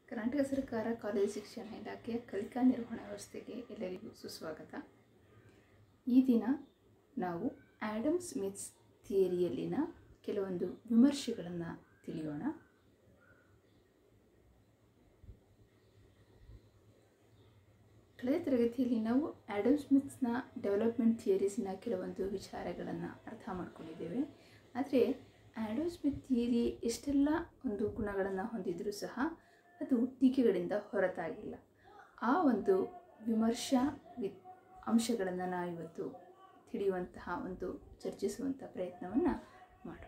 ಕರ್ನಾಟಕ ಸರ್ಕಾರ ಕಾಲೇಜು ಶಿಕ್ಷಣ ಇಲಾಖೆಯ ಕಲಿಕಾ ನಿರ್ವಹಣಾ ವ್ಯವಸ್ಥೆಗೆ ಎಲ್ಲರಿಗೂ ಸುಸ್ವಾಗತ ಈ ದಿನ ನಾವು ಆ್ಯಡಮ್ ಸ್ಮಿತ್ಸ್ ಥಿಯರಿಯಲ್ಲಿನ ಕೆಲವೊಂದು ವಿಮರ್ಶೆಗಳನ್ನು ತಿಳಿಯೋಣ ಕಳೆದ ತರಗತಿಯಲ್ಲಿ ನಾವು ಆ್ಯಡಮ್ ಸ್ಮಿತ್ಸ್ನ ಡೆವಲಪ್ಮೆಂಟ್ ಥಿಯರೀಸಿನ ಕೆಲವೊಂದು ವಿಚಾರಗಳನ್ನು ಅರ್ಥ ಮಾಡ್ಕೊಂಡಿದ್ದೇವೆ ಆದರೆ ಆ್ಯಡಮ್ ಸ್ಮಿತ್ ಥಿಯರಿ ಎಷ್ಟೆಲ್ಲ ಒಂದು ಗುಣಗಳನ್ನು ಹೊಂದಿದ್ರೂ ಸಹ ಅದು ಟೀಕೆಗಳಿಂದ ಹೊರತಾಗಿಲ್ಲ ಆ ಒಂದು ವಿಮರ್ಶಾ ವಿ ಅಂಶಗಳನ್ನು ನಾವು ಇವತ್ತು ತಿಳಿಯುವಂತಹ ಒಂದು ಚರ್ಚಿಸುವಂಥ ಪ್ರಯತ್ನವನ್ನು ಮಾಡೋಣ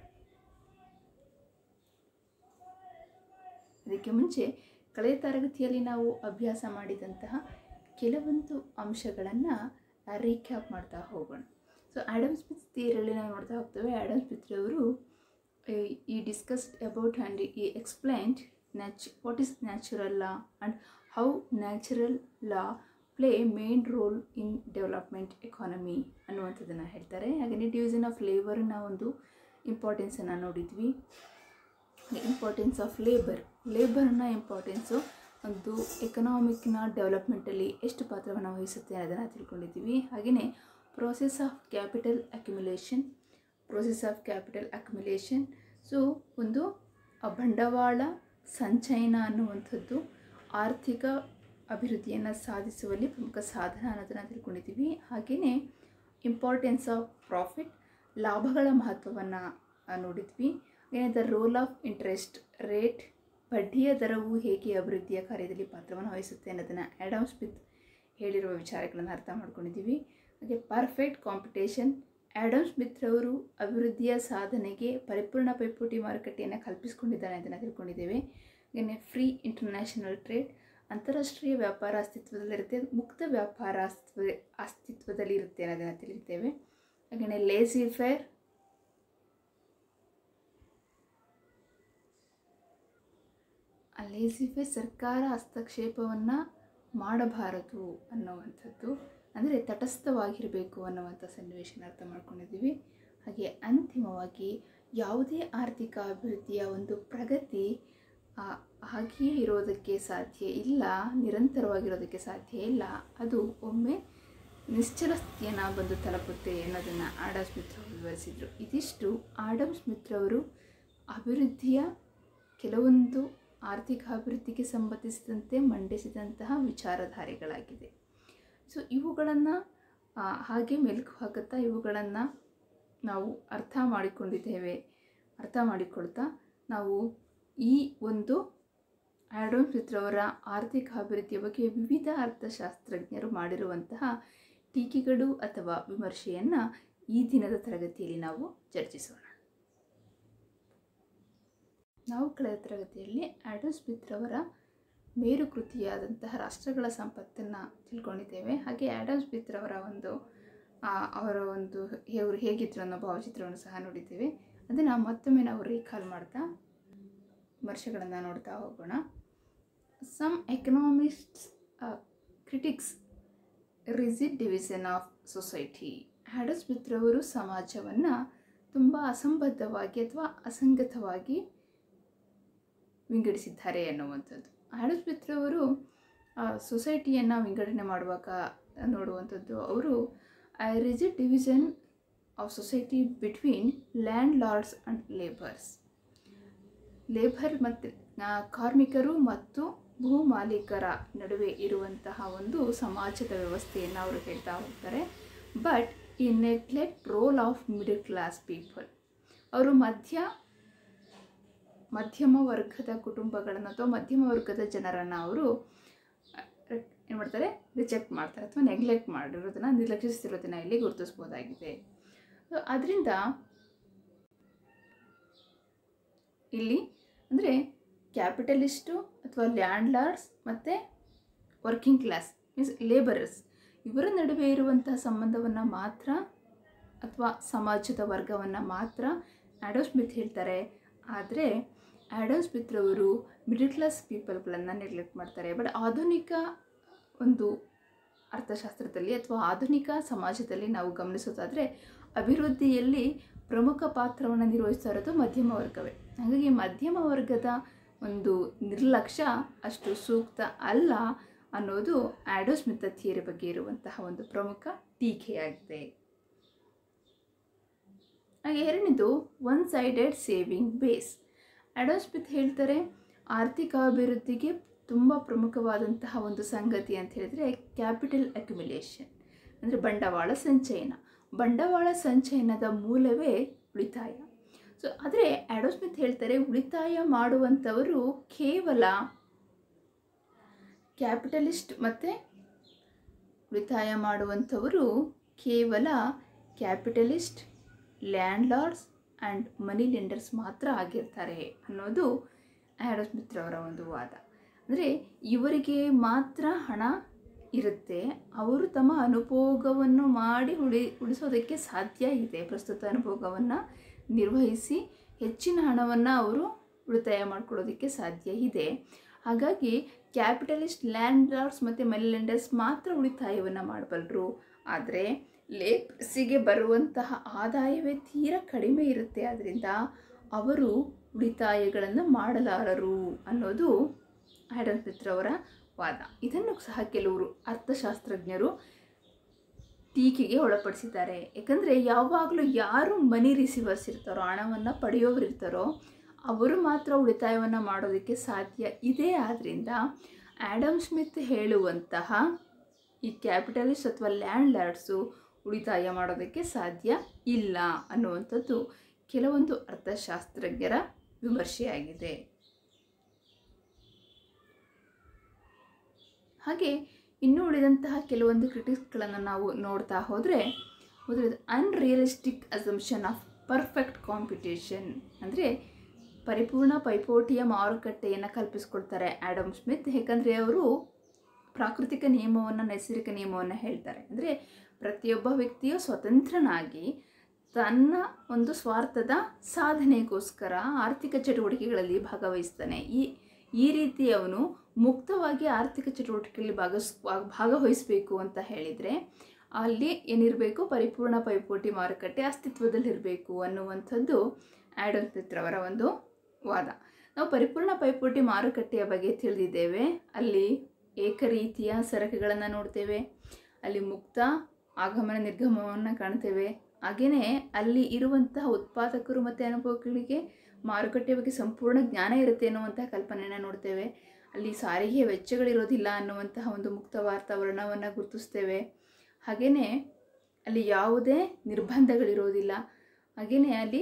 ಅದಕ್ಕೆ ಮುಂಚೆ ಕಳೆದ ತರಗತಿಯಲ್ಲಿ ನಾವು ಅಭ್ಯಾಸ ಮಾಡಿದಂತಹ ಕೆಲವೊಂದು ಅಂಶಗಳನ್ನು ರೀಕ್ಯಾಪ್ ಮಾಡ್ತಾ ಹೋಗೋಣ ಸೊ ಆ್ಯಡಮ್ ಸ್ಮಿತ್ ಥಿಯರಿಯಲ್ಲಿ ನಾವು ನೋಡ್ತಾ ಹೋಗ್ತೇವೆ ಆ್ಯಡಮ್ ಸ್ಮಿತ್ ಅವರು ಈ ಡಿಸ್ಕಸ್ಡ್ ಅಬೌಟ್ ಆ್ಯಂಡ್ ಈ ಎಕ್ಸ್ಪ್ಲೈನ್ಡ್ ನ್ಯಾಚ್ what is natural law and how natural law play main role in development economy ಅನ್ನುವಂಥದ್ದನ್ನು ಹೇಳ್ತಾರೆ ಹಾಗೆಯೇ ಡಿವಿಷನ್ ಆಫ್ ಲೇಬರ್ನ ಒಂದು ಇಂಪಾರ್ಟೆನ್ಸನ್ನು ನೋಡಿದ್ವಿ ಇಂಪಾರ್ಟೆನ್ಸ್ ಆಫ್ ಲೇಬರ್ ಲೇಬರ್ನ ಇಂಪಾರ್ಟೆನ್ಸು ಒಂದು ಎಕನಾಮಿಕ್ನ ಡೆವಲಪ್ಮೆಂಟಲ್ಲಿ ಎಷ್ಟು ಪಾತ್ರವನ್ನು ವಹಿಸುತ್ತೆ ಅನ್ನೋದನ್ನು ತಿಳ್ಕೊಂಡಿದ್ದೀವಿ ಹಾಗೆಯೇ process of capital accumulation process of capital accumulation so ಒಂದು ಬಂಡವಾಳ ಸಂಚಯನ ಅನ್ನುವಂಥದ್ದು ಆರ್ಥಿಕ ಅಭಿವೃದ್ಧಿಯನ್ನು ಸಾಧಿಸುವಲ್ಲಿ ಪ್ರಮುಖ ಸಾಧನ ಅನ್ನೋದನ್ನು ತಿಳ್ಕೊಂಡಿದ್ದೀವಿ ಹಾಗೆಯೇ ಇಂಪಾರ್ಟೆನ್ಸ್ ಆಫ್ ಪ್ರಾಫಿಟ್ ಲಾಭಗಳ ಮಹತ್ವವನ್ನು ನೋಡಿದ್ವಿ ಹಾಗೆಯೇ the role of interest rate ಬಡ್ಡಿಯ ದರವು ಹೇಗೆ ಅಭಿವೃದ್ಧಿಯ ಕಾರ್ಯದಲ್ಲಿ ಪಾತ್ರವನ್ನು ವಹಿಸುತ್ತೆ ಅನ್ನೋದನ್ನು ಆ್ಯಡಮ್ ಸ್ಮಿತ್ ಹೇಳಿರುವ ವಿಚಾರಗಳನ್ನು ಅರ್ಥ ಮಾಡ್ಕೊಂಡಿದ್ದೀವಿ ಹಾಗೆ ಪರ್ಫೆಕ್ಟ್ ಕಾಂಪಿಟೇಷನ್ ಆ್ಯಡಮ್ ಸ್ಮಿತ್ರವರು ಅಭಿವೃದ್ಧಿಯ ಸಾಧನೆಗೆ ಪರಿಪೂರ್ಣ ಪೈಪೋಟಿ ಮಾರುಕಟ್ಟೆಯನ್ನು ಕಲ್ಪಿಸಿಕೊಂಡಿದ್ದಾನೆ ಅದನ್ನು ತಿಳ್ಕೊಂಡಿದ್ದೇವೆ ಹಾಗೆಯೇ ಫ್ರೀ ಇಂಟರ್ನ್ಯಾಷನಲ್ ಟ್ರೇಡ್ ಅಂತಾರಾಷ್ಟ್ರೀಯ ವ್ಯಾಪಾರ ಅಸ್ತಿತ್ವದಲ್ಲಿರುತ್ತೆ ಮುಕ್ತ ವ್ಯಾಪಾರ ಅಸ್ತಿತ್ವ ಅಸ್ತಿತ್ವದಲ್ಲಿ ಇರುತ್ತೆ ಅನ್ನೋದನ್ನು ತಿಳಿತೇವೆ ಹಾಗೆಯೇ ಲೇಸಿ ಫೇರ್ ಆ ಲೇಸಿಫೆ ಸರ್ಕಾರ ಹಸ್ತಕ್ಷೇಪವನ್ನು ಮಾಡಬಾರದು ಅನ್ನುವಂಥದ್ದು ಅಂದರೆ ತಟಸ್ಥವಾಗಿರಬೇಕು ಅನ್ನುವಂಥ ಸನ್ನಿವೇಶನ ಅರ್ಥ ಮಾಡ್ಕೊಂಡಿದ್ದೀವಿ ಹಾಗೆ ಅಂತಿಮವಾಗಿ ಯಾವುದೇ ಆರ್ಥಿಕ ಅಭಿವೃದ್ಧಿಯ ಒಂದು ಪ್ರಗತಿ ಹಾಗೆಯೇ ಇರೋದಕ್ಕೆ ಸಾಧ್ಯ ಇಲ್ಲ ನಿರಂತರವಾಗಿರೋದಕ್ಕೆ ಸಾಧ್ಯ ಇಲ್ಲ ಅದು ಒಮ್ಮೆ ನಿಶ್ಚಲ ಸ್ಥಿತಿಯನ್ನು ಬಂದು ತಲುಪುತ್ತೆ ಅನ್ನೋದನ್ನು ಆಡಮ್ ಸ್ಮಿತ್ ಅವರು ವಿವರಿಸಿದರು ಇದಿಷ್ಟು ಆಡಮ್ ಸ್ಮಿತ್ ಅವರು ಅಭಿವೃದ್ಧಿಯ ಕೆಲವೊಂದು ಆರ್ಥಿಕ ಅಭಿವೃದ್ಧಿಗೆ ಸಂಬಂಧಿಸಿದಂತೆ ಮಂಡಿಸಿದಂತಹ ವಿಚಾರಧಾರೆಗಳಾಗಿದೆ ಸೊ ಇವುಗಳನ್ನು ಹಾಗೆ ಮೆಲುಕು ಹಾಕುತ್ತಾ ಇವುಗಳನ್ನು ನಾವು ಅರ್ಥ ಮಾಡಿಕೊಂಡಿದ್ದೇವೆ ಅರ್ಥ ಮಾಡಿಕೊಳ್ತಾ ನಾವು ಈ ಒಂದು ಆ್ಯಡಮ್ ಸ್ಮಿತ್ರವರ ಆರ್ಥಿಕ ಅಭಿವೃದ್ಧಿಯ ಬಗ್ಗೆ ವಿವಿಧ ಅರ್ಥಶಾಸ್ತ್ರಜ್ಞರು ಮಾಡಿರುವಂತಹ ಟೀಕೆಗಳು ಅಥವಾ ವಿಮರ್ಶೆಯನ್ನು ಈ ದಿನದ ತರಗತಿಯಲ್ಲಿ ನಾವು ಚರ್ಚಿಸೋಣ ನಾವು ಕಳೆದ ತರಗತಿಯಲ್ಲಿ ಆ್ಯಡಮ್ ಸ್ಮಿತ್ರವರ ಮೇರು ಕೃತಿಯಾದಂತಹ ರಾಷ್ಟ್ರಗಳ ಸಂಪತ್ತನ್ನು ತಿಳ್ಕೊಂಡಿದ್ದೇವೆ ಹಾಗೆ ಆ್ಯಡಮ್ ಸ್ಮಿತ್ರವರ ಒಂದು ಅವರ ಒಂದು ಅವರು ಹೇಗಿದ್ರು ಅನ್ನೋ ಭಾವಚಿತ್ರವನ್ನು ಸಹ ನೋಡಿದ್ದೇವೆ ಅದನ್ನು ಮತ್ತೊಮ್ಮೆ ನಾವು ರೀಕಾಲ್ ಮಾಡ್ತಾ ವಿಮರ್ಶೆಗಳನ್ನು ನೋಡ್ತಾ ಹೋಗೋಣ some economists critics rigid division of society Adam ಸ್ಮಿತ್ರವರು ಸಮಾಜವನ್ನು ತುಂಬ ಅಸಂಬದ್ಧವಾಗಿ ಅಥವಾ ಅಸಂಗತವಾಗಿ ವಿಂಗಡಿಸಿದ್ದಾರೆ ಅನ್ನುವಂಥದ್ದು ಆಡಮ್ ಸ್ಮಿತ್ ಅವರು ಸೊಸೈಟಿಯನ್ನು ವಿಂಗಡಣೆ ಮಾಡುವಾಗ ನೋಡುವಂಥದ್ದು ಅವರು rigid division of society between landlords and labours labour ಮತ್ತು ಕಾರ್ಮಿಕರು ಮತ್ತು ಭೂ ಮಾಲೀಕರ ನಡುವೆ ಇರುವಂತಹ ಒಂದು ಸಮಾಜದ ವ್ಯವಸ್ಥೆಯನ್ನು ಅವರು ಹೇಳ್ತಾ ಹೋಗ್ತಾರೆ ಬಟ್ ಈ neglect role of middle class people ಅವರು ಮಧ್ಯ ಮಧ್ಯಮ ವರ್ಗದ ಕುಟುಂಬಗಳನ್ನು ಅಥವಾ ಮಧ್ಯಮ ವರ್ಗದ ಜನರನ್ನು ಅವರು ಏನು ಮಾಡ್ತಾರೆ ರಿಜೆಕ್ಟ್ ಮಾಡ್ತಾರೆ ಅಥವಾ ನೆಗ್ಲೆಕ್ಟ್ ಮಾಡಿರೋದನ್ನು ನಿರ್ಲಕ್ಷಿಸ್ತಿರೋದನ್ನು ಇಲ್ಲಿ ಗುರುತಿಸ್ಬೋದಾಗಿದೆ ಅದರಿಂದ ಇಲ್ಲಿ ಅಂದರೆ ಕ್ಯಾಪಿಟಲಿಸ್ಟು ಅಥವಾ ಲ್ಯಾಂಡ್ ಲಾರ್ಡ್ಸ್ ಮತ್ತು ವರ್ಕಿಂಗ್ ಕ್ಲಾಸ್ ಮೀನ್ಸ್ ಲೇಬರರ್ಸ್ ಇವರ ನಡುವೆ ಇರುವಂತಹ ಸಂಬಂಧವನ್ನು ಮಾತ್ರ ಅಥವಾ ಸಮಾಜದ ವರ್ಗವನ್ನು ಮಾತ್ರ ಆ್ಯಡಮ್ ಸ್ಮಿತ್ ಹೇಳ್ತಾರೆ ಆದರೆ ಆ್ಯಡಮ್ ಸ್ಮಿತ್ ರವರು ಮಿಡಲ್ ಕ್ಲಾಸ್ ಪೀಪಲ್ಗಳನ್ನು ನೆಗ್ಲೆಕ್ಟ್ ಮಾಡ್ತಾರೆ ಬಟ್ ಆಧುನಿಕ ಒಂದು ಅರ್ಥಶಾಸ್ತ್ರದಲ್ಲಿ ಅಥವಾ ಆಧುನಿಕ ಸಮಾಜದಲ್ಲಿ ನಾವು ಗಮನಿಸೋದಾದರೆ ಅಭಿವೃದ್ಧಿಯಲ್ಲಿ ಪ್ರಮುಖ ಪಾತ್ರವನ್ನು ನಿರ್ವಹಿಸ್ತಾ ಇರೋದು ಮಧ್ಯಮ ವರ್ಗವೇ ಹಾಗಾಗಿ ಮಧ್ಯಮ ವರ್ಗದ ಒಂದು ನಿರ್ಲಕ್ಷ್ಯ ಅಷ್ಟು ಸೂಕ್ತ ಅಲ್ಲ ಅನ್ನೋದು ಆಡೋಸ್ಮಿತ ಥಿಯರಿ ಬಗ್ಗೆ ಇರುವಂತಹ ಒಂದು ಪ್ರಮುಖ ಟೀಕೆಯಾಗಿದೆ ಹಾಗೆ ಎರಡನೇದು one sided saving base Adam Smith ಹೇಳ್ತಾರೆ ಆರ್ಥಿಕ ಅಭಿವೃದ್ಧಿಗೆ ತುಂಬ ಪ್ರಮುಖವಾದಂತಹ ಒಂದು ಸಂಗತಿ ಅಂತ ಹೇಳಿದರೆ ಕ್ಯಾಪಿಟಲ್ ಅಕ್ಯುಮಿಲೇಷನ್ ಅಂದರೆ ಬಂಡವಾಳ ಸಂಚಯನ ಬಂಡವಾಳ ಸಂಚಯನದ ಮೂಲವೇ ಉಳಿತಾಯ ಸೊ ಆದರೆ ಆಡೋಸ್ಮಿತ್ ಹೇಳ್ತಾರೆ ಉಳಿತಾಯ ಮಾಡುವಂಥವರು ಕೇವಲ ಕ್ಯಾಪಿಟಲಿಸ್ಟ್ ಮತ್ತು ಉಳಿತಾಯ ಮಾಡುವಂಥವರು ಕೇವಲ capitalist landlords and money lenders ಮಾತ್ರ ಆಗಿರ್ತಾರೆ ಅನ್ನೋದು ಆಡೋಸ್ಮಿತ್ರವರ ಒಂದು ವಾದ ಅಂದರೆ ಇವರಿಗೆ ಮಾತ್ರ ಹಣ ಇರುತ್ತೆ ಅವರು ತಮ್ಮ ಅನುಭೋಗವನ್ನು ಮಾಡಿ ಉಳಿ ಉಳಿಸೋದಕ್ಕೆ ಸಾಧ್ಯ ಇದೆ ಪ್ರಸ್ತುತ ಅನುಭೋಗವನ್ನು ನಿರ್ವಹಿಸಿ ಹೆಚ್ಚಿನ ಹಣವನ್ನು ಅವರು ಉಳಿತಾಯ ಮಾಡ್ಕೊಳ್ಳೋದಕ್ಕೆ ಸಾಧ್ಯ ಇದೆ ಹಾಗಾಗಿ ಕ್ಯಾಪಿಟಲಿಸ್ಟ್ ಲ್ಯಾಂಡ್ ಲಾರ್ಡ್ಸ್ ಮತ್ತು ಮನಿ ಲೆಂಡರ್ಸ್ ಮಾತ್ರ ಉಳಿತಾಯವನ್ನು ಮಾಡಬಲ್ಲರು ಆದರೆ ಲೇಪ್ಸಿಗೆ ಬರುವಂತಹ ಆದಾಯವೇ ತೀರ ಕಡಿಮೆ ಇರುತ್ತೆ ಆದ್ದರಿಂದ ಅವರು ಉಳಿತಾಯಗಳನ್ನು ಮಾಡಲಾರರು ಅನ್ನೋದು ಆಡಮ್ ಪಿತ್ರವರ ವಾದ ಇದನ್ನು ಸಹ ಕೆಲವರು ಅರ್ಥಶಾಸ್ತ್ರಜ್ಞರು ಟೀಕೆಗೆ ಒಳಪಡಿಸಿದ್ದಾರೆ ಯಾಕಂದರೆ ಯಾವಾಗಲೂ ಯಾರು ಮನಿ ರಿಸೀವರ್ಸ್ ಇರ್ತಾರೋ ಹಣವನ್ನು ಪಡೆಯೋರು ಇರ್ತಾರೋ ಅವರು ಮಾತ್ರ ಉಳಿತಾಯವನ್ನು ಮಾಡೋದಕ್ಕೆ ಸಾಧ್ಯ ಇದೆ ಆದ್ದರಿಂದ ಆ್ಯಡಮ್ ಸ್ಮಿತ್ ಹೇಳುವಂತಹ ಈ ಕ್ಯಾಪಿಟಲಿಸ್ಟ್ ಅಥವಾ ಲ್ಯಾಂಡ್ ಲಾರ್ಡ್ಸು ಉಳಿತಾಯ ಮಾಡೋದಕ್ಕೆ ಸಾಧ್ಯ ಇಲ್ಲ ಅನ್ನುವಂಥದ್ದು ಕೆಲವೊಂದು ಅರ್ಥಶಾಸ್ತ್ರಜ್ಞರ ವಿಮರ್ಶೆಯಾಗಿದೆ ಹಾಗೆ ಇನ್ನೂ ಉಳಿದಂತಹ ಕೆಲವೊಂದು ಕ್ರಿಟಿಕ್ಸ್ಗಳನ್ನು ನಾವು ನೋಡ್ತಾ ಹೋದರೆ ಮೊದಲದು unrealistic assumption of perfect competition ಅಂದರೆ ಪರಿಪೂರ್ಣ ಪೈಪೋಟಿಯ ಮಾರುಕಟ್ಟೆಯನ್ನು ಕಲ್ಪಿಸ್ಕೊಳ್ತಾರೆ ಆ್ಯಡಮ್ ಸ್ಮಿತ್ ಯಾಕಂದರೆ ಅವರು ಪ್ರಾಕೃತಿಕ ನಿಯಮವನ್ನು ನೈಸರ್ಗಿಕ ನಿಯಮವನ್ನು ಹೇಳ್ತಾರೆ ಅಂದರೆ ಪ್ರತಿಯೊಬ್ಬ ವ್ಯಕ್ತಿಯು ಸ್ವತಂತ್ರನಾಗಿ ತನ್ನ ಒಂದು ಸ್ವಾರ್ಥದ ಸಾಧನೆಗೋಸ್ಕರ ಆರ್ಥಿಕ ಚಟುವಟಿಕೆಗಳಲ್ಲಿ ಭಾಗವಹಿಸ್ತಾನೆ ಈ ಈ ರೀತಿ ಅವನು ಮುಕ್ತವಾಗಿ ಆರ್ಥಿಕ ಚಟುವಟಿಕೆಯಲ್ಲಿ ಭಾಗಸ್ ಭಾಗವಹಿಸಬೇಕು ಅಂತ ಹೇಳಿದರೆ ಅಲ್ಲಿ ಏನಿರಬೇಕು ಪರಿಪೂರ್ಣ ಪೈಪೋಟಿ ಮಾರುಕಟ್ಟೆ ಅಸ್ತಿತ್ವದಲ್ಲಿರಬೇಕು ಅನ್ನುವಂಥದ್ದು ಆ್ಯಡಮ್ ಪಿತ್ರವರ ಒಂದು ವಾದ ನಾವು ಪರಿಪೂರ್ಣ ಪೈಪೋಟಿ ಮಾರುಕಟ್ಟೆಯ ಬಗ್ಗೆ ತಿಳಿದಿದ್ದೇವೆ ಅಲ್ಲಿ ಏಕರೀತಿಯ ಸರಕುಗಳನ್ನು ನೋಡ್ತೇವೆ ಅಲ್ಲಿ ಮುಕ್ತ ಆಗಮನ ನಿರ್ಗಮನವನ್ನು ಕಾಣ್ತೇವೆ ಹಾಗೆಯೇ ಅಲ್ಲಿ ಇರುವಂತಹ ಉತ್ಪಾದಕರು ಮತ್ತು ಅನುಭವಗಳಿಗೆ ಮಾರುಕಟ್ಟೆ ಬಗ್ಗೆ ಸಂಪೂರ್ಣ ಜ್ಞಾನ ಇರುತ್ತೆ ಅನ್ನುವಂತಹ ಕಲ್ಪನೆಯನ್ನು ನೋಡ್ತೇವೆ ಅಲ್ಲಿ ಸಾರಿಗೆ ವೆಚ್ಚಗಳಿರೋದಿಲ್ಲ ಅನ್ನುವಂತಹ ಒಂದು ಮುಕ್ತ ವಾತಾವರಣವನ್ನು ಗುರುತಿಸ್ತೇವೆ ಹಾಗೆಯೇ ಅಲ್ಲಿ ಯಾವುದೇ ನಿರ್ಬಂಧಗಳಿರೋದಿಲ್ಲ ಹಾಗೆಯೇ ಅಲ್ಲಿ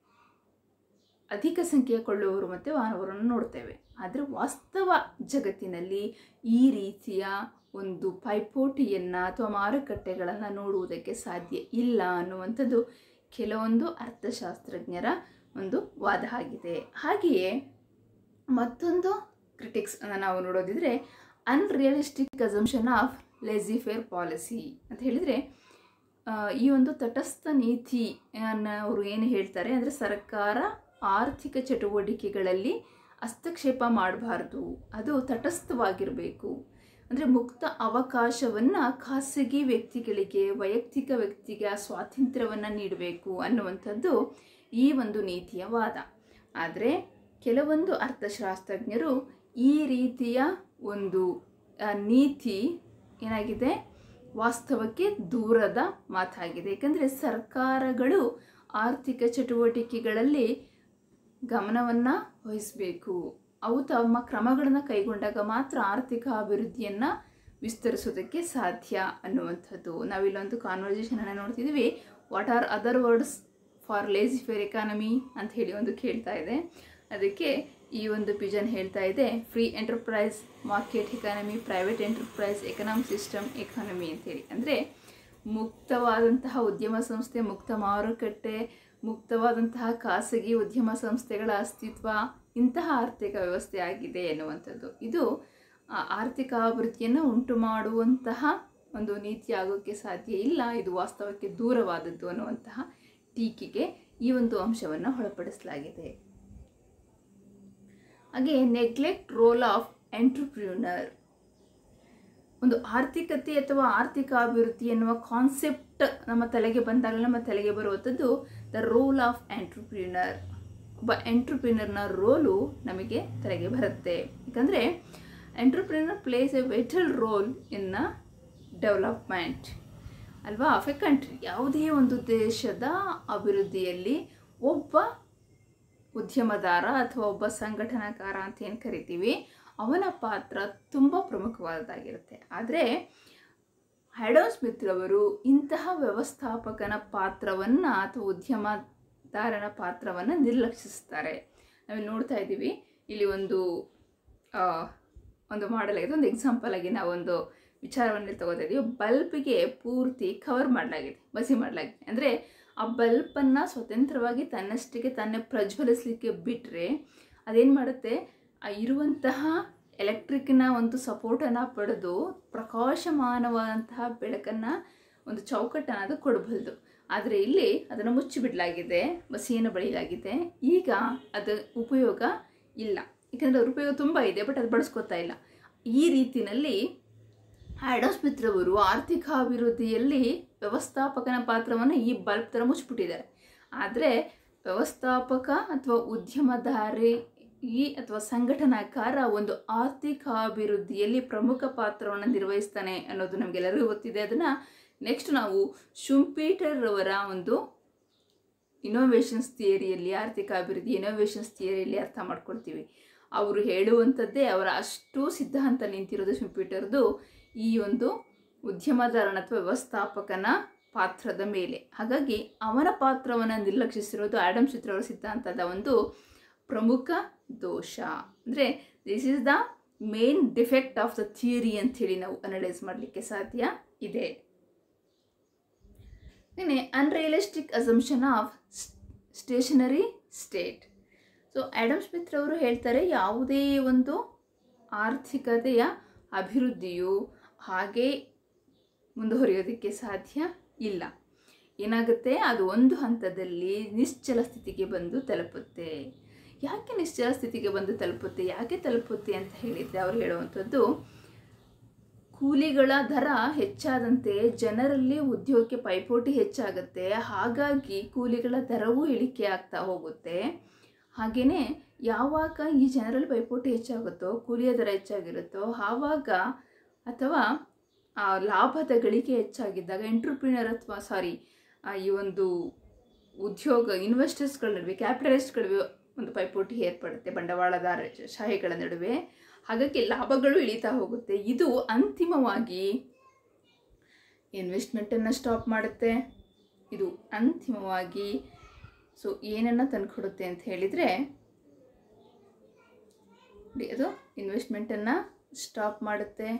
ಅಧಿಕ ಸಂಖ್ಯೆಯ ಕೊಳ್ಳುವವರು ಮತ್ತು ಮಾನವರನ್ನು ನೋಡ್ತೇವೆ ಆದರೆ ವಾಸ್ತವ ಜಗತ್ತಿನಲ್ಲಿ ಈ ರೀತಿಯ ಒಂದು ಪೈಪೋಟಿಯನ್ನು ಅಥವಾ ಮಾರುಕಟ್ಟೆಗಳನ್ನು ನೋಡುವುದಕ್ಕೆ ಸಾಧ್ಯ ಇಲ್ಲ ಅನ್ನುವಂಥದ್ದು ಕೆಲವೊಂದು ಅರ್ಥಶಾಸ್ತ್ರಜ್ಞರ ಒಂದು ವಾದ ಆಗಿದೆ ಹಾಗೆಯೇ ಮತ್ತೊಂದು ಕ್ರಿಟಿಕ್ಸ್ ಅನ್ನು ನಾವು ನೋಡೋದಿದ್ರೆ unrealistic assumption of laissez faire policy ಅಂತ ಹೇಳಿದರೆ ಈ ಒಂದು ತಟಸ್ಥ ನೀತಿಯನ್ನು ಅವರು ಏನು ಹೇಳ್ತಾರೆ ಅಂದರೆ ಸರ್ಕಾರ ಆರ್ಥಿಕ ಚಟುವಟಿಕೆಗಳಲ್ಲಿ ಹಸ್ತಕ್ಷೇಪ ಮಾಡಬಾರ್ದು ಅದು ತಟಸ್ಥವಾಗಿರಬೇಕು ಅಂದರೆ ಮುಕ್ತ ಅವಕಾಶವನ್ನು ಖಾಸಗಿ ವ್ಯಕ್ತಿಗಳಿಗೆ ವೈಯಕ್ತಿಕ ವ್ಯಕ್ತಿಗೆ ಸ್ವಾತಂತ್ರ್ಯವನ್ನು ನೀಡಬೇಕು ಅನ್ನುವಂಥದ್ದು ಈ ಒಂದು ನೀತಿಯ ವಾದ ಆದರೆ ಕೆಲವೊಂದು ಅರ್ಥಶಾಸ್ತ್ರಜ್ಞರು ಈ ರೀತಿಯ ಒಂದು ನೀತಿ ಏನಾಗಿದೆ ವಾಸ್ತವಕ್ಕೆ ದೂರದ ಮಾತಾಗಿದೆ ಏಕೆಂದರೆ ಸರ್ಕಾರಗಳು ಆರ್ಥಿಕ ಚಟುವಟಿಕೆಗಳಲ್ಲಿ ಗಮನವನ್ನು ವಹಿಸಬೇಕು ಅವು ತಮ್ಮ ಕ್ರಮಗಳನ್ನು ಕೈಗೊಂಡಾಗ ಮಾತ್ರ ಆರ್ಥಿಕ ಅಭಿವೃದ್ಧಿಯನ್ನು ವಿಸ್ತರಿಸೋದಕ್ಕೆ ಸಾಧ್ಯ ಅನ್ನುವಂಥದ್ದು ನಾವಿಲ್ಲೊಂದು ಕಾನ್ವರ್ಸೇಷನನ್ನು ನೋಡ್ತಿದ್ದೀವಿ what are other words for laissez faire economy ಅಂತ ಹೇಳಿ ಒಂದು ಕೇಳ್ತಾ ಇದೆ ಅದಕ್ಕೆ ಈ ಒಂದು ಪಿಜನ್ ಹೇಳ್ತಾ ಇದೆ free enterprise market economy private enterprise economic system economy ಅಂತೇಳಿ ಅಂದರೆ ಮುಕ್ತವಾದಂತಹ ಉದ್ಯಮ ಸಂಸ್ಥೆ ಮುಕ್ತ ಮಾರುಕಟ್ಟೆ ಮುಕ್ತವಾದಂತಹ ಖಾಸಗಿ ಉದ್ಯಮ ಸಂಸ್ಥೆಗಳ ಅಸ್ತಿತ್ವ ಇಂತಹ ಆರ್ಥಿಕ ವ್ಯವಸ್ಥೆ ಆಗಿದೆ ಎನ್ನುವಂಥದ್ದು ಇದು ಆರ್ಥಿಕ ಅಭಿವೃದ್ಧಿಯನ್ನು ಉಂಟು ಮಾಡುವಂತಹ ಒಂದು ನೀತಿ ಆಗೋಕ್ಕೆ ಸಾಧ್ಯ ಇಲ್ಲ ಇದು ವಾಸ್ತವಕ್ಕೆ ದೂರವಾದದ್ದು ಅನ್ನುವಂತಹ ಟೀಕೆಗೆ ಈ ಒಂದು ಅಂಶವನ್ನು ಒಳಪಡಿಸಲಾಗಿದೆ ಹಾಗೆ ನೆಗ್ಲೆಕ್ಟ್ ರೋಲ್ ಆಫ್ ಎಂಟ್ರಪ್ರಿನರ್ ಒಂದು ಆರ್ಥಿಕತೆ ಅಥವಾ ಆರ್ಥಿಕ ಅಭಿವೃದ್ಧಿ ಎನ್ನುವ ಕಾನ್ಸೆಪ್ಟ್ ನಮ್ಮ ತಲೆಗೆ ಬಂದಾಗ ನಮ್ಮ ತಲೆಗೆ ಬರುವಂಥದ್ದು ದ ರೋಲ್ ಆಫ್ ಎಂಟ್ರಪ್ರಿನರ್ ಒಬ್ಬ ಎಂಟ್ರಪ್ರಿನರ್ನ ರೋಲು ನಮಗೆ ತಲೆಗೆ ಬರುತ್ತೆ ಯಾಕಂದರೆ entrepreneur plays a vital role in development ಅಲ್ವಾ ಆಫ್ ಎ ಕಂಟ್ರಿ ಯಾವುದೇ ಒಂದು ದೇಶದ ಅಭಿವೃದ್ಧಿಯಲ್ಲಿ ಒಬ್ಬ ಉದ್ಯಮದಾರ ಅಥವಾ ಒಬ್ಬ ಸಂಘಟನಾಕಾರ ಅಂತ ಏನು ಕರಿತೀವಿ ಅವನ ಪಾತ್ರ ತುಂಬ ಪ್ರಮುಖವಾದದ್ದಾಗಿರುತ್ತೆ ಆದರೆ ಹ್ಯಾಡಮ್ ಸ್ಮಿತ್ ರವರು ಇಂತಹ ವ್ಯವಸ್ಥಾಪಕನ ಪಾತ್ರವನ್ನು ಅಥವಾ ಉದ್ಯಮದಾರನ ಪಾತ್ರವನ್ನು ನಿರ್ಲಕ್ಷಿಸ್ತಾರೆ ನಾವು ನೋಡ್ತಾ ಇದ್ದೀವಿ ಇಲ್ಲಿ ಒಂದು ಆ, ಒಂದು ಮಾಡಲ್ ಆಗಿದೆ ಒಂದು ಎಕ್ಸಾಂಪಲ್ ಆಗಿ ನಾವು ಒಂದು ವಿಚಾರವನ್ನು ತಗೋತಾ ಇದ್ದೀವಿ ಬಲ್ಬ್ಗೆ ಪೂರ್ತಿ ಕವರ್ ಮಾಡಲಾಗಿದೆ ಬಸಿ ಮಾಡಲಾಗಿದೆ ಅಂದರೆ ಆ ಬಲ್ಬನ್ನು ಸ್ವತಂತ್ರವಾಗಿ ತನ್ನಷ್ಟಕ್ಕೆ ತನ್ನೇ ಪ್ರಜ್ವಲಿಸಲಿಕ್ಕೆ ಬಿಟ್ಟರೆ ಅದೇನು ಮಾಡುತ್ತೆ ಆ ಇರುವಂತಹ ಎಲೆಕ್ಟ್ರಿಕ್ನ ಒಂದು ಸಪೋರ್ಟನ್ನು ಪಡೆದು ಪ್ರಕಾಶಮಾನವಾದಂತಹ ಬೆಳಕನ್ನು ಒಂದು ಚೌಕಟ್ಟನ್ನು ಅದು ಕೊಡಬಲ್ದು ಆದರೆ ಇಲ್ಲಿ ಅದನ್ನು ಮುಚ್ಚಿಬಿಡಲಾಗಿದೆ ಬಸಿಯನ್ನು ಬಳಿಲಾಗಿದೆ ಈಗ ಅದು ಉಪಯೋಗ ಇಲ್ಲ ಯಾಕಂದರೆ ಅದ್ರ ಉಪಯೋಗ ತುಂಬ ಇದೆ ಬಟ್ ಅದು ಬಳಸ್ಕೊತಾ ಇಲ್ಲ ಈ ರೀತಿಯಲ್ಲಿ ಆಡಮ್ ಸ್ಮಿತ್ ರವರು ಆರ್ಥಿಕ ಅಭಿವೃದ್ಧಿಯಲ್ಲಿ ವ್ಯವಸ್ಥಾಪಕನ ಪಾತ್ರವನ್ನು ಈ ಬಲ್ಬ್ ಥರ ಮುಚ್ಚಿಬಿಟ್ಟಿದ್ದಾರೆ ಆದರೆ ವ್ಯವಸ್ಥಾಪಕ ಅಥವಾ ಉದ್ಯಮದಾರಿ ಈ ಅಥವಾ ಸಂಘಟನಾಕಾರ ಒಂದು ಆರ್ಥಿಕ ಅಭಿವೃದ್ಧಿಯಲ್ಲಿ ಪ್ರಮುಖ ಪಾತ್ರವನ್ನು ನಿರ್ವಹಿಸ್ತಾನೆ ಅನ್ನೋದು ನಮಗೆಲ್ಲರಿಗೂ ಗೊತ್ತಿದೆ ಅದನ್ನು ನೆಕ್ಸ್ಟ್ ನಾವು ಶುಂಪೀಟರ್ ಅವರ ಒಂದು ಇನೋವೇಷನ್ಸ್ ಥಿಯರಿಯಲ್ಲಿ ಆರ್ಥಿಕ ಅಭಿವೃದ್ಧಿ ಇನೋವೇಷನ್ಸ್ ಥಿಯರಿಯಲ್ಲಿ ಅರ್ಥ ಮಾಡ್ಕೊಳ್ತೀವಿ ಅವರು ಹೇಳುವಂಥದ್ದೇ ಅವರ ಅಷ್ಟು ಸಿದ್ಧಾಂತ ನಿಂತಿರೋದು ಶುಂಪೀಟರ್ದು ಈ ಒಂದು ಉದ್ಯಮದಾರನ ಅಥವಾ ವ್ಯವಸ್ಥಾಪಕನ ಪಾತ್ರದ ಮೇಲೆ ಹಾಗಾಗಿ ಅವನ ಪಾತ್ರವನ್ನು ನಿರ್ಲಕ್ಷಿಸಿರೋದು ಆಡಮ್ ಸ್ಮಿತ್ ಅವರ ಸಿದ್ಧಾಂತದ ಒಂದು ಪ್ರಮುಖ ದೋಷ ಅಂದರೆ this is the main defect of the theory ಅಂಥೇಳಿ ನಾವು ಅನಲೈಸ್ ಮಾಡಲಿಕ್ಕೆ ಸಾಧ್ಯ ಇದೆ ಇನ್ನು unrealistic assumption of stationary state so Adam Smith ರವರು ಹೇಳ್ತಾರೆ ಯಾವುದೇ ಒಂದು ಆರ್ಥಿಕತೆಯ ಅಭಿವೃದ್ಧಿಯು ಹಾಗೆ ಮುಂದುವರಿಯೋದಕ್ಕೆ ಸಾಧ್ಯ ಇಲ್ಲ ಏನಾಗುತ್ತೆ ಅದು ಒಂದು ಹಂತದಲ್ಲಿ ನಿಶ್ಚಲ ಸ್ಥಿತಿಗೆ ಬಂದು ತಲುಪುತ್ತೆ ಯಾಕೆ ನಿಶ್ಚಲ ಸ್ಥಿತಿಗೆ ಬಂದು ತಲುಪುತ್ತೆ ಯಾಕೆ ತಲುಪುತ್ತೆ ಅಂತ ಹೇಳಿದರೆ ಅವ್ರು ಹೇಳುವಂಥದ್ದು ಕೂಲಿಗಳ ದರ ಹೆಚ್ಚಾದಂತೆ ಜನರಲ್ಲಿ ಉದ್ಯೋಗಕ್ಕೆ ಪೈಪೋಟಿ ಹೆಚ್ಚಾಗುತ್ತೆ ಹಾಗಾಗಿ ಕೂಲಿಗಳ ದರವೂ ಇಳಿಕೆ ಆಗ್ತಾ ಹೋಗುತ್ತೆ ಹಾಗೆಯೇ ಯಾವಾಗ ಈ ಜನರಲ್ಲಿ ಪೈಪೋಟಿ ಹೆಚ್ಚಾಗುತ್ತೋ ಕೂಲಿಯ ದರ ಹೆಚ್ಚಾಗಿರುತ್ತೋ ಆವಾಗ ಅಥವಾ ಆ ಲಾಭದ ಗಳಿಕೆ ಹೆಚ್ಚಾಗಿದ್ದಾಗ ಎಂಟ್ರಪ್ರಿನರ್ ಅಥವಾ ಸಾರಿ ಈ ಒಂದು ಉದ್ಯೋಗ ಇನ್ವೆಸ್ಟರ್ಸ್ಗಳ ನಡುವೆ ಕ್ಯಾಪಿಟಲಿಸ್ಟ್ಗಳ ಒಂದು ಪೈಪೋಟಿ ಏರ್ಪಡುತ್ತೆ ಬಂಡವಾಳದಾರ ಶಾಹಿಗಳ ನಡುವೆ ಹಾಗಾಗಿ ಲಾಭಗಳು ಇಳಿತಾ ಹೋಗುತ್ತೆ ಇದು ಅಂತಿಮವಾಗಿ ಇನ್ವೆಸ್ಟ್ಮೆಂಟನ್ನು ಸ್ಟಾಪ್ ಮಾಡುತ್ತೆ ಇದು ಅಂತಿಮವಾಗಿ ಸೊ ಏನನ್ನು ತಂದುಕೊಡುತ್ತೆ ಅಂತ ಹೇಳಿದರೆ ಅದು ಇನ್ವೆಸ್ಟ್ಮೆಂಟನ್ನು ಸ್ಟಾಪ್ ಮಾಡುತ್ತೆ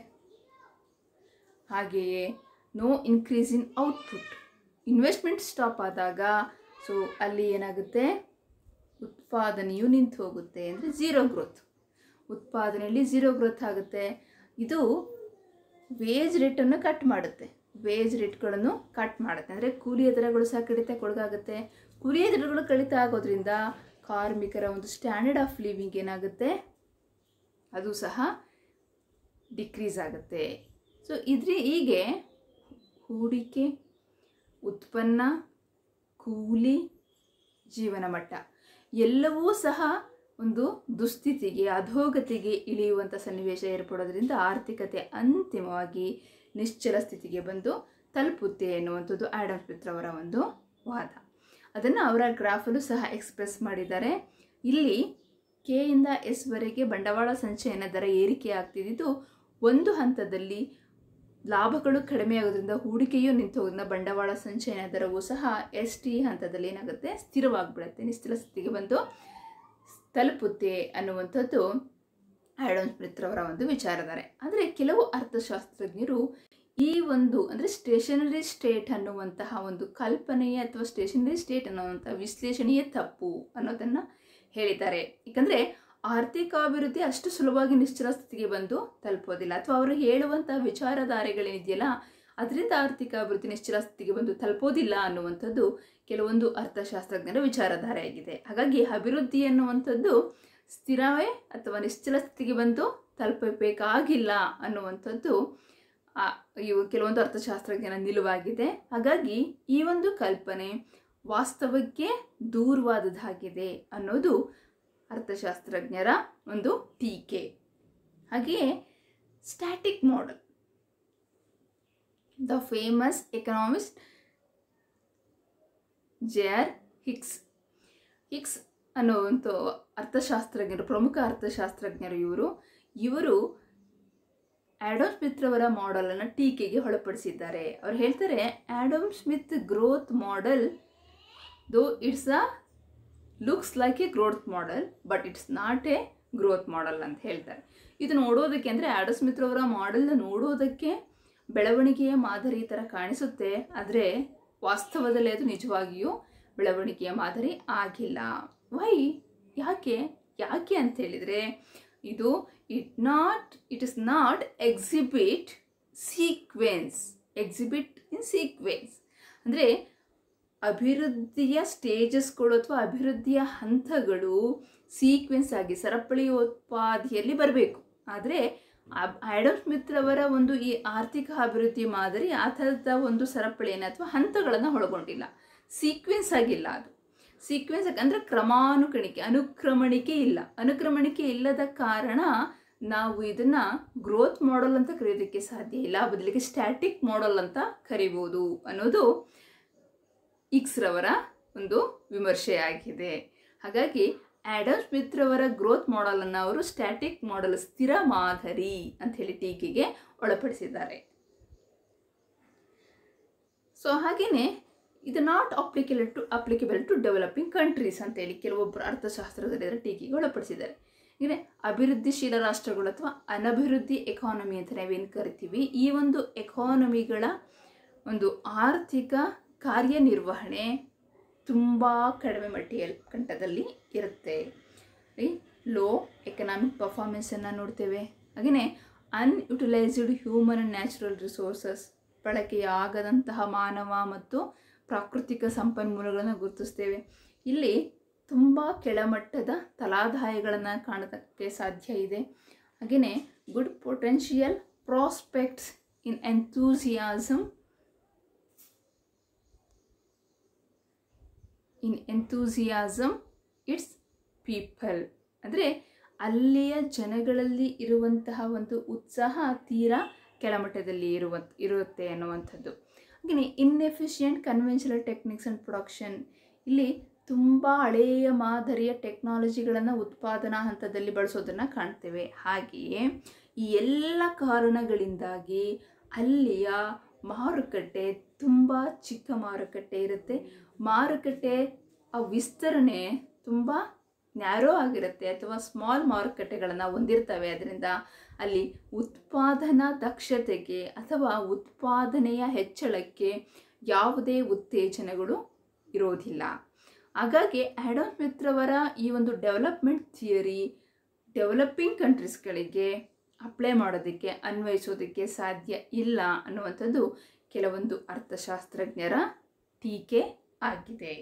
ಹಾಗೆಯೇ no increase in output investment stop ಆದಾಗ ಸೊ ಅಲ್ಲಿ ಏನಾಗುತ್ತೆ ಉತ್ಪಾದನೆಯು ನಿಂತು ಹೋಗುತ್ತೆ ಅಂದರೆ ಝೀರೋ ಗ್ರೋತ್ ಉತ್ಪಾದನೆಯಲ್ಲಿ ಝೀರೋ ಗ್ರೋತ್ ಆಗುತ್ತೆ ಇದು ವೇಜ್ ರೇಟನ್ನು ಕಟ್ ಮಾಡುತ್ತೆ ವೇಜ್ ರೇಟ್ಗಳನ್ನು ಕಟ್ ಮಾಡುತ್ತೆ ಅಂದರೆ ಕೂಲಿಯ ದರಗಳು ಸಹ ಕಡಿತಕ್ಕೊಳಗಾಗುತ್ತೆ ಕೂಲಿಯ ದರಗಳು ಕಡಿತ ಆಗೋದ್ರಿಂದ ಕಾರ್ಮಿಕರ ಒಂದು ಸ್ಟ್ಯಾಂಡರ್ಡ್ ಆಫ್ ಲಿವಿಂಗ್ ಏನಾಗುತ್ತೆ ಅದು ಸಹ ಡಿಕ್ರೀಸ್ ಆಗುತ್ತೆ ಸೊ ಇದ್ರ ಹೀಗೆ ಹೂಡಿಕೆ ಉತ್ಪನ್ನ ಕೂಲಿ ಜೀವನ ಮಟ್ಟ ಎಲ್ಲವೂ ಸಹ ಒಂದು ದುಸ್ಥಿತಿಗೆ ಅಧೋಗತಿಗೆ ಇಳಿಯುವಂಥ ಸನ್ನಿವೇಶ ಏರ್ಪಡೋದ್ರಿಂದ ಆರ್ಥಿಕತೆ ಅಂತಿಮವಾಗಿ ನಿಶ್ಚಲ ಸ್ಥಿತಿಗೆ ಬಂದು ತಲುಪುತ್ತೆ ಎನ್ನುವಂಥದ್ದು ಆಡಮ್ ಸ್ಮಿತ್ ಅವರ ಒಂದು ವಾದ ಅದನ್ನು ಅವರ ಗ್ರಾಫಲ್ಲೂ ಸಹ ಎಕ್ಸ್ಪ್ರೆಸ್ ಮಾಡಿದ್ದಾರೆ ಇಲ್ಲಿ ಕೆ ಇಂದ ಎಸ್ ವರೆಗೆ ಬಂಡವಾಳ ಸಂಚಯನ ದರ ಏರಿಕೆ ಆಗ್ತಿದ್ದು ಒಂದು ಹಂತದಲ್ಲಿ ಲಾಭಗಳು ಕಡಿಮೆ ಆಗೋದ್ರಿಂದ ಹೂಡಿಕೆಯೂ ನಿಂತು ಹೋಗೋದ್ರಿಂದ ಬಂಡವಾಳ ಸಂಚಯನ ದರವು ಸಹ ಎಸ್ ಟಿ ಹಂತದಲ್ಲಿ ಏನಾಗುತ್ತೆ ಸ್ಥಿರವಾಗಿಬಿಡುತ್ತೆ ನಿಶ್ಚಲ ಸ್ಥಿತಿಗೆ ಬಂದು ತಲುಪುತ್ತೆ ಅನ್ನುವಂಥದ್ದು ಆಡಮ್ ಸ್ಮಿತ್ರವರ ಒಂದು ವಿಚಾರಧಾರೆ ಆದರೆ ಕೆಲವು ಅರ್ಥಶಾಸ್ತ್ರಜ್ಞರು ಈ ಒಂದು ಅಂದರೆ ಸ್ಟೇಷನರಿ ಸ್ಟೇಟ್ ಅನ್ನುವಂತಹ ಒಂದು ಕಲ್ಪನೆಯೇ ಅಥವಾ ಸ್ಟೇಷನರಿ ಸ್ಟೇಟ್ ಅನ್ನುವಂಥ ವಿಶ್ಲೇಷಣೆಯೇ ತಪ್ಪು ಅನ್ನೋದನ್ನು ಹೇಳಿದ್ದಾರೆ ಏಕೆಂದರೆ ಆರ್ಥಿಕ ಅಭಿವೃದ್ಧಿ ಅಷ್ಟು ಸುಲಭವಾಗಿ ನಿಶ್ಚಲ ಸ್ಥಿತಿಗೆ ಬಂದು ತಲುಪೋದಿಲ್ಲ ಅಥವಾ ಅವರು ಹೇಳುವಂಥ ವಿಚಾರಧಾರೆಗಳೇನಿದೆಯಲ್ಲ ಅದರಿಂದ ಆರ್ಥಿಕ ಅಭಿವೃದ್ಧಿ ನಿಶ್ಚಲ ಸ್ಥಿತಿಗೆ ಬಂದು ತಲುಪೋದಿಲ್ಲ ಅನ್ನುವಂಥದ್ದು ಕೆಲವೊಂದು ಅರ್ಥಶಾಸ್ತ್ರಜ್ಞರ ವಿಚಾರಧಾರೆಯಾಗಿದೆ ಹಾಗಾಗಿ ಅಭಿವೃದ್ಧಿ ಅನ್ನುವಂಥದ್ದು ಸ್ಥಿರವೇ ಅಥವಾ ನಿಶ್ಚಲ ಸ್ಥಿತಿಗೆ ಬಂದು ತಲುಪಬೇಕಾಗಿಲ್ಲ ಅನ್ನುವಂಥದ್ದು ಆ, ಇವು ಕೆಲವೊಂದು ಅರ್ಥಶಾಸ್ತ್ರಜ್ಞರ ನಿಲುವಾಗಿದೆ ಹಾಗಾಗಿ ಈ ಒಂದು ಕಲ್ಪನೆ ವಾಸ್ತವಕ್ಕೆ ದೂರವಾದದ್ದಾಗಿದೆ ಅನ್ನೋದು ಅರ್ಥಶಾಸ್ತ್ರಜ್ಞರ ಒಂದು ಟೀಕೆ ಹಾಗೆಯೇ static model the famous economist J R Hicks Hicks ಅನ್ನುವಂಥ ಅರ್ಥಶಾಸ್ತ್ರಜ್ಞರು ಪ್ರಮುಖ ಅರ್ಥಶಾಸ್ತ್ರಜ್ಞರು ಇವರು ಇವರು ಆಡಮ್ ಸ್ಮಿತ್ ರವರ ಮಾಡೆಲನ್ನು ಟೀಕೆಗೆ ಒಳಪಡಿಸಿದ್ದಾರೆ ಅವ್ರು ಹೇಳ್ತಾರೆ Adam Smith growth model though it's a looks like a growth model but it's not a growth model ಅಂತ ಹೇಳ್ತಾರೆ ಇದು ನೋಡೋದಕ್ಕೆ ಅಂದರೆ ಆಡಮ್ ಸ್ಮಿತ್ ರವರ ಮಾಡೆಲ್ ನೋಡೋದಕ್ಕೆ ಬೆಳವಣಿಗೆಯ ಮಾದರಿ ಥರ ಕಾಣಿಸುತ್ತೆ ಆದರೆ ವಾಸ್ತವದಲ್ಲಿ ಅದು ನಿಜವಾಗಿಯೂ ಬೆಳವಣಿಗೆಯ ಮಾದರಿ ಆಗಿಲ್ಲ ವೈ ಯಾಕೆ ಯಾಕೆ ಅಂತ ಹೇಳಿದರೆ ಇದು it not it is not exhibit sequence exhibit in sequence ಅಂದರೆ ಅಭಿವೃದ್ಧಿಯ ಸ್ಟೇಜಸ್ಗಳು ಅಥವಾ ಅಭಿವೃದ್ಧಿಯ ಹಂತಗಳು ಸೀಕ್ವೆನ್ಸ್ ಆಗಿ ಸರಪಳಿಯೋತ್ಪಾದಿಯಲ್ಲಿ ಬರಬೇಕು ಆದರೆ ಆಡಮ್ ಸ್ಮಿತ್ ರವರ ಒಂದು ಈ ಆರ್ಥಿಕ ಅಭಿವೃದ್ಧಿ ಮಾದರಿ ಆ ಥರದ ಒಂದು ಸರಪಳಿಯನ್ನು ಅಥವಾ ಹಂತಗಳನ್ನು ಒಳಗೊಂಡಿಲ್ಲ ಸೀಕ್ವೆನ್ಸ್ ಆಗಿಲ್ಲ ಅದು ಸೀಕ್ವೆನ್ಸ್ ಅಂದರೆ ಕ್ರಮಾನುಗಣಿಕೆ ಅನುಕ್ರಮಣಿಕೆ ಇಲ್ಲ ಅನುಕ್ರಮಣಿಕೆ ಇಲ್ಲದ ಕಾರಣ ನಾವು ಇದನ್ನು ಗ್ರೋತ್ ಮಾಡೆಲ್ ಅಂತ ಕರೆಯೋದಕ್ಕೆ ಸಾಧ್ಯ ಇಲ್ಲ ಬದಲಿಗೆ ಸ್ಟ್ಯಾಟಿಕ್ ಮಾಡೆಲ್ ಅಂತ ಕರಿಬೋದು ಅನ್ನೋದು ಇಕ್ಸ್ ರವರ ಒಂದು ವಿಮರ್ಶೆಯಾಗಿದೆ ಹಾಗಾಗಿ ಆಡಮ್ ಸ್ಮಿತ್ ರವರ ಗ್ರೋತ್ ಮಾಡೆಲನ್ನು ಅವರು ಸ್ಟ್ಯಾಟಿಕ್ ಮಾಡೆಲ್ ಸ್ಥಿರ ಮಾದರಿ ಅಂತ ಹೇಳಿ ಟೀಕೆಗೆ ಒಳಪಡಿಸಿದ್ದಾರೆ ಸೊ ಹಾಗೆಯೇ ಇದು not applicable to applicable to developing countries ಅಂತೇಳಿ ಕೆಲವೊಬ್ಬರು ಅರ್ಥಶಾಸ್ತ್ರದಲ್ಲಿ ಇದರ ಟೀಕೆಗೆ ಒಳಪಡಿಸಿದ್ದಾರೆ ಅಂದರೆ ಅಭಿವೃದ್ಧಿಶೀಲ ರಾಷ್ಟ್ರಗಳು ಅಥವಾ ಅನಭಿವೃದ್ಧಿ ಎಕಾನಮಿ ಅಂತ ನಾವೇನು ಕರಿತೀವಿ ಈ ಒಂದು ಎಕಾನಮಿಗಳ ಒಂದು ಆರ್ಥಿಕ ಕಾರ್ಯನಿರ್ವಹಣೆ ತುಂಬ ಕಡಿಮೆ ಮಟ್ಟಿಯ ಕಂಠದಲ್ಲಿ ಇರುತ್ತೆ ಲೋ ಎಕನಾಮಿಕ್ ಪರ್ಫಾರ್ಮೆನ್ಸನ್ನು ನೋಡ್ತೇವೆ ಹಾಗೆಯೇ unutilised human and natural resources ಬಳಕೆಯಾಗದಂತಹ ಮಾನವ ಮತ್ತು ಪ್ರಾಕೃತಿಕ ಸಂಪನ್ಮೂಲಗಳನ್ನು ಗುರುತಿಸ್ತೇವೆ ಇಲ್ಲಿ ತುಂಬ ಕೆಳಮಟ್ಟದ ತಲಾದಾಯಗಳನ್ನು ಕಾಣೋದಕ್ಕೆ ಸಾಧ್ಯ ಇದೆ ಹಾಗೆಯೇ good potential prospects in enthusiasm in enthusiasm it's people ಅಂದರೆ ಅಲ್ಲಿಯ ಜನಗಳಲ್ಲಿ ಇರುವಂತಹ ಒಂದು ಉತ್ಸಾಹ ತೀರಾ ಕೆಳಮಟ್ಟದಲ್ಲಿ ಇರುವ ಇರುತ್ತೆ ಅನ್ನುವಂಥದ್ದು ಹಾಗೆಯೇ inefficient conventional techniques and production ಇಲ್ಲಿ ತುಂಬ ಹಳೆಯ ಮಾದರಿಯ ಟೆಕ್ನಾಲಜಿಗಳನ್ನು ಉತ್ಪಾದನಾ ಹಂತದಲ್ಲಿ ಬಳಸೋದನ್ನು ಕಾಣ್ತೇವೆ ಹಾಗೆಯೇ ಈ ಎಲ್ಲ ಕಾರಣಗಳಿಂದಾಗಿ ಅಲ್ಲಿಯ ಮಾರುಕಟ್ಟೆ ತುಂಬ ಚಿಕ್ಕ ಮಾರುಕಟ್ಟೆ ಇರುತ್ತೆ ಮಾರುಕಟ್ಟೆ ಆ ವಿಸ್ತರಣೆ ತುಂಬ ನ್ಯಾರೋ ಆಗಿರುತ್ತೆ ಅಥವಾ ಸ್ಮಾಲ್ ಮಾರುಕಟ್ಟೆಗಳನ್ನು ಹೊಂದಿರ್ತವೆ ಅದರಿಂದ ಅಲ್ಲಿ ಉತ್ಪಾದನಾ ದಕ್ಷತೆಗೆ ಅಥವಾ ಉತ್ಪಾದನೆಯ ಹೆಚ್ಚಳಕ್ಕೆ ಯಾವುದೇ ಉತ್ತೇಜನಗಳು ಇರೋದಿಲ್ಲ ಹಾಗಾಗಿ ಆಡಮ್ ಸ್ಮಿತ್ರವರ ಈ ಒಂದು ಡೆವಲಪ್ಮೆಂಟ್ ಥಿಯರಿ ಡೆವಲಪಿಂಗ್ ಕಂಟ್ರೀಸ್ಗಳಿಗೆ ಅಪ್ಲೈ ಮಾಡೋದಕ್ಕೆ ಅನ್ವಯಿಸೋದಕ್ಕೆ ಸಾಧ್ಯ ಇಲ್ಲ ಅನ್ನುವಂಥದ್ದು ಕೆಲವೊಂದು ಅರ್ಥಶಾಸ್ತ್ರಜ್ಞರ ಟೀಕೆ ಆಗಿದೆ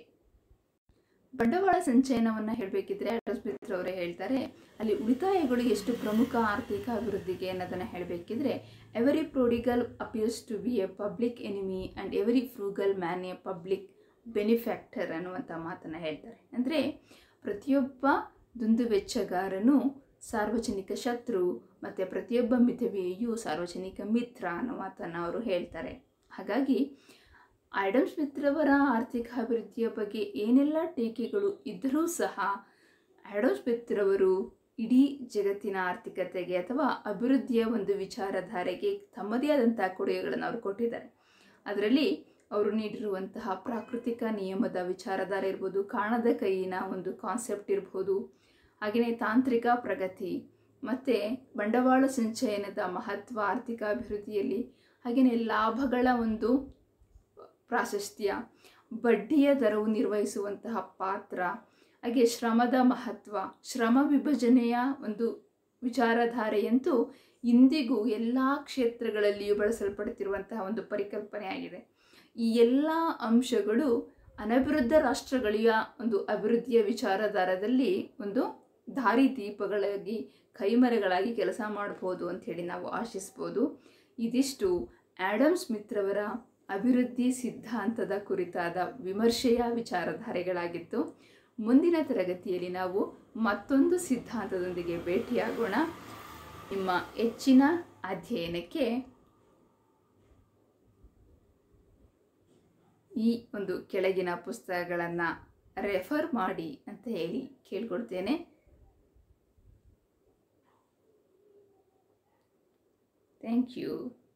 ಬಂಡವಾಳ ಸಂಚಯನವನ್ನು ಹೇಳಬೇಕಿದ್ರೆ ಆಡಮ್ ಸ್ಮಿತ್ ಅವರೇ ಹೇಳ್ತಾರೆ ಅಲ್ಲಿ ಉಳಿತಾಯಗಳು ಎಷ್ಟು ಪ್ರಮುಖ ಆರ್ಥಿಕ ಅಭಿವೃದ್ಧಿಗೆ ಅನ್ನೋದನ್ನು ಹೇಳಬೇಕಿದ್ರೆ every prodigal appears to be a public enemy and every frugal man a public benefactor ಅನ್ನುವಂಥ ಮಾತನ್ನು ಹೇಳ್ತಾರೆ ಅಂದರೆ ಪ್ರತಿಯೊಬ್ಬ ದುಂದು ವೆಚ್ಚಗಾರನು ಸಾರ್ವಜನಿಕ ಶತ್ರು ಮತ್ತು ಪ್ರತಿಯೊಬ್ಬ ಮಿತವ್ಯಯು ಸಾರ್ವಜನಿಕ ಮಿತ್ರ ಅನ್ನೋ ಮಾತನ್ನು ಅವರು ಹೇಳ್ತಾರೆ ಹಾಗಾಗಿ ಆಡಮ್ ಸ್ಮಿತ್ರವರ ಆರ್ಥಿಕ ಅಭಿವೃದ್ಧಿಯ ಬಗ್ಗೆ ಏನೆಲ್ಲ ಟೀಕೆಗಳು ಇದ್ದರೂ ಸಹ ಆಡಮ್ ಸ್ಮಿತ್ರವರು ಇಡೀ ಜಗತ್ತಿನ ಆರ್ಥಿಕತೆಗೆ ಅಥವಾ ಅಭಿವೃದ್ಧಿಯ ಒಂದು ವಿಚಾರಧಾರೆಗೆ ತಮ್ಮದೇ ಆದಂಥ ಕೊಡುಗೆಗಳನ್ನು ಅವರು ಕೊಟ್ಟಿದ್ದಾರೆ ಅದರಲ್ಲಿ ಅವರು ನೀಡಿರುವಂತಹ ಪ್ರಾಕೃತಿಕ ನಿಯಮದ ವಿಚಾರಧಾರೆ ಇರ್ಬೋದು ಕಾಣದ ಕೈಯಿನ ಒಂದು ಕಾನ್ಸೆಪ್ಟ್ ಇರ್ಬೋದು ಹಾಗೆಯೇ ತಾಂತ್ರಿಕ ಪ್ರಗತಿ ಮತ್ತು ಬಂಡವಾಳ ಸಂಚಯನದ ಮಹತ್ವ ಆರ್ಥಿಕ ಅಭಿವೃದ್ಧಿಯಲ್ಲಿ ಹಾಗೆಯೇ ಲಾಭಗಳ ಒಂದು ಪ್ರಾಶಸ್ತ್ಯ ಬಡ್ಡಿಯ ದರವು ನಿರ್ವಹಿಸುವಂತಹ ಪಾತ್ರ ಹಾಗೆ ಶ್ರಮದ ಮಹತ್ವ ಶ್ರಮ ವಿಭಜನೆಯ ಒಂದು ವಿಚಾರಧಾರೆಯಂತೂ ಇಂದಿಗೂ ಎಲ್ಲ ಕ್ಷೇತ್ರಗಳಲ್ಲಿಯೂ ಬಳಸಲ್ಪಡುತ್ತಿರುವಂತಹ ಒಂದು ಪರಿಕಲ್ಪನೆಯಾಗಿದೆ ಈ ಎಲ್ಲ ಅಂಶಗಳು ಅನಭಿವೃದ್ಧ ರಾಷ್ಟ್ರಗಳಿಯ ಒಂದು ಅಭಿವೃದ್ಧಿಯ ವಿಚಾರಧಾರದಲ್ಲಿ ಒಂದು ದಾರಿದೀಪಗಳಾಗಿ ಕೈಮರೆಗಳಾಗಿ ಕೆಲಸ ಮಾಡ್ಬೋದು ಅಂಥೇಳಿ ನಾವು ಆಶಿಸ್ಬೋದು ಇದಿಷ್ಟು ಆಡಮ್ ಸ್ಮಿತ್ರವರ ಅಭಿವೃದ್ಧಿ ಸಿದ್ಧಾಂತದ ಕುರಿತಾದ ವಿಮರ್ಶೆಯ ವಿಚಾರಧಾರೆಗಳಾಗಿತ್ತು ಮುಂದಿನ ತರಗತಿಯಲ್ಲಿ ನಾವು ಮತ್ತೊಂದು ಸಿದ್ಧಾಂತದೊಂದಿಗೆ ಭೇಟಿಯಾಗೋಣ ನಿಮ್ಮ ಹೆಚ್ಚಿನ ಅಧ್ಯಯನಕ್ಕೆ ಈ ಒಂದು ಕೆಳಗಿನ ಪುಸ್ತಕಗಳನ್ನು ರೆಫರ್ ಮಾಡಿ ಅಂತ ಹೇಳಿ ಕೇಳ್ಕೊಡ್ತೇನೆ ಥ್ಯಾಂಕ್ ಯು